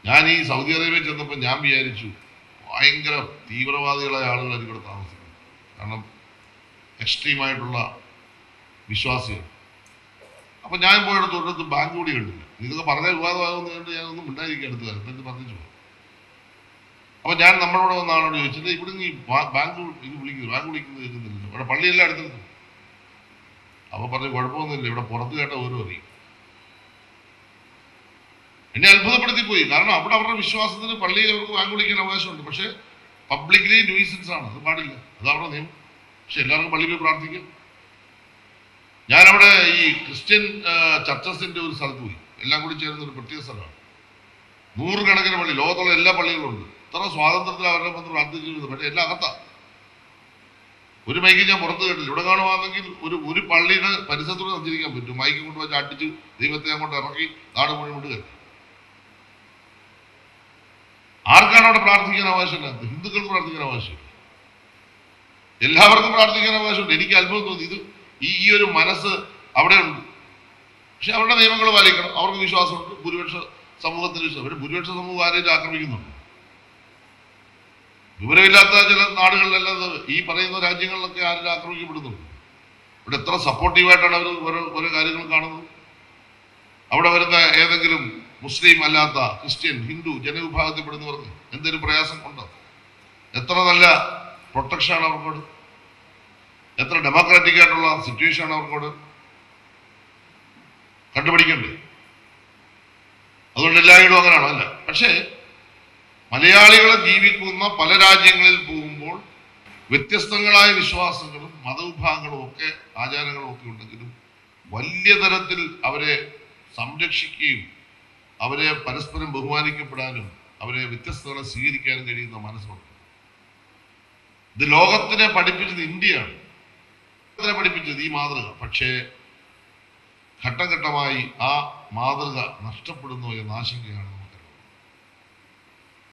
ഞാൻ ഈ Saudi Arabia ചെന്നപ്പോൾ ഞാൻ വിചാരിച്ചു ഭയങ്കര തീവ്രവാദികളായ ആളുകളായിരിക്കും ഇവിടെ താമസിക്കുന്നത് കാരണം എക്സ്ട്രീമായിട്ടുള്ള വിശ്വാസികൾ അപ്പം ഞാൻ പോയിടത്ത് ഒരിടത്ത് ബാങ്ക് കൂടി കണ്ടില്ല ഇതൊക്കെ പറഞ്ഞ വിവാദമാകുന്ന കണ്ട് ഞാനൊന്നും ഉണ്ടായിരിക്കും അടുത്ത് കാലത്ത് എന്നിട്ട് പറഞ്ഞു പോകും അപ്പോൾ ഞാൻ നമ്മളോട് വന്ന ആളോട് ചോദിച്ചത് ഇവിടെ ഈ ബാ- ബാങ്ക് ഇത് വിളിക്കുന്നു ബാങ്ക് വിളിക്കുന്നത് കേൾക്കുന്നില്ല ഇവിടെ പള്ളിയെല്ലാം അടുത്തെടുത്തു അപ്പോൾ പറഞ്ഞു കുഴപ്പമൊന്നുമില്ല ഇവിടെ പുറത്ത് കേട്ട ഓരോ അറിയും എന്നെ അത്ഭുതപ്പെടുത്തി പോയി കാരണം അവിടെ അവരുടെ വിശ്വാസത്തിന് പള്ളിയിൽ അവർക്ക് ബാങ്ക് വിളിക്കാൻ അവകാശമുണ്ട് പക്ഷേ പബ്ലിക്കലി ന്യൂസൻസ് ആണ് അത് പാടില്ല അത് അവരുടെ നിയമം പക്ഷെ എല്ലാവർക്കും പള്ളിയിൽ പോയി പ്രാർത്ഥിക്കാം ഞാനവിടെ ഈ ക്രിസ്ത്യൻ ചർച്ചസിന്റെ ഒരു സ്ഥലത്ത് പോയി എല്ലാം കൂടി ചേരുന്ന ഒരു പ്രത്യേക സ്ഥലമാണ് നൂറുകണക്കിന് പള്ളി ലോകത്തുള്ള എല്ലാ പള്ളികളും ഉണ്ട് ഇത്ര സ്വാതന്ത്ര്യത്തിൽ അവരുടെ വന്ന് പ്രാർത്ഥിച്ചിരുന്നത് പക്ഷേ എല്ലാം അകത്താ ഒരു മൈക്ക് ഞാൻ പുറത്ത് കേട്ടില്ല ഇവിടെ കാണുവാണെങ്കിൽ ഒരു ഒരു പള്ളിയുടെ പരിസരത്തൂടെ സഞ്ചരിക്കാൻ പറ്റും മൈക്ക് കൊണ്ട് വെച്ച് അടിച്ച് ദൈവത്തെ അങ്ങോട്ട് ഇറക്കി നാട് മുഴുവൻ വിടുക ആർക്കാണ് അവിടെ പ്രാർത്ഥിക്കാൻ അവകാശമില്ലാത്തത് ഹിന്ദുക്കൾക്ക് പ്രാർത്ഥിക്കാൻ അവകാശമില്ല എല്ലാവർക്കും പ്രാർത്ഥിക്കാൻ അവകാശമുണ്ട് എനിക്ക് അത്ഭുതം തോന്നി ഇത് ഈ ഈ ഒരു മനസ്സ് അവിടെ ഉണ്ട് പക്ഷെ അവരുടെ നിയമങ്ങൾ പാലിക്കണം അവർക്ക് വിശ്വാസമുണ്ട് ഭൂരിപക്ഷ സമൂഹത്തിന് വിശ്വാസം പക്ഷേ ഭൂരിപക്ഷ സമൂഹം ആരെയും ആക്രമിക്കുന്നുണ്ട് വിവരമില്ലാത്ത ചില നാടുകളിലെല്ലാം ഇത് ഈ പറയുന്ന രാജ്യങ്ങളിലൊക്കെ ആരും ആക്രമിക്കപ്പെടുന്നുണ്ട് ഇവിടെ എത്ര സപ്പോർട്ടീവായിട്ടാണ് അവർ ഓരോ ഓരോ കാര്യങ്ങൾ കാണുന്നത് അവിടെ വരുന്ന ഏതെങ്കിലും മുസ്ലിം അല്ലാത്ത ക്രിസ്ത്യൻ ഹിന്ദു ജനവിഭാഗത്തിൽപ്പെടുന്നവർക്ക് എന്തെങ്കിലും പ്രയാസം ഉണ്ടോ എത്ര നല്ല പ്രൊട്ടക്ഷനാണ് അവർക്കോട് എത്ര ഡെമോക്രാറ്റിക് ആയിട്ടുള്ള സിറ്റുവേഷൻ ആണ് അവർക്കോട് കണ്ടുപിടിക്കണ്ടേ അതുകൊണ്ട് എല്ലായിടും അങ്ങനെയാണോ അല്ല പക്ഷേ മലയാളികൾ ജീവിക്കുന്ന പല രാജ്യങ്ങളിൽ പോകുമ്പോൾ വ്യത്യസ്തങ്ങളായ വിശ്വാസങ്ങളും മതവിഭാഗങ്ങളും ഒക്കെ ആചാരങ്ങളും ഒക്കെ ഉണ്ടെങ്കിലും വലിയ തരത്തിൽ അവരെ സംരക്ഷിക്കുകയും അവരെ പരസ്പരം ബഹുമാനിക്കപ്പെടാനും അവരെ വ്യത്യസ്തകളെ സ്വീകരിക്കാനും കഴിയുന്ന മനസ്സുണ്ട് ഇത് ലോകത്തിനെ പഠിപ്പിച്ചത് ഇന്ത്യയാണ് ലോകത്തിനെ പഠിപ്പിച്ചത് ഈ മാതൃക പക്ഷേ ഘട്ടം ഘട്ടമായി ആ മാതൃക നഷ്ടപ്പെടുന്നു എന്ന ആശങ്കയാണ്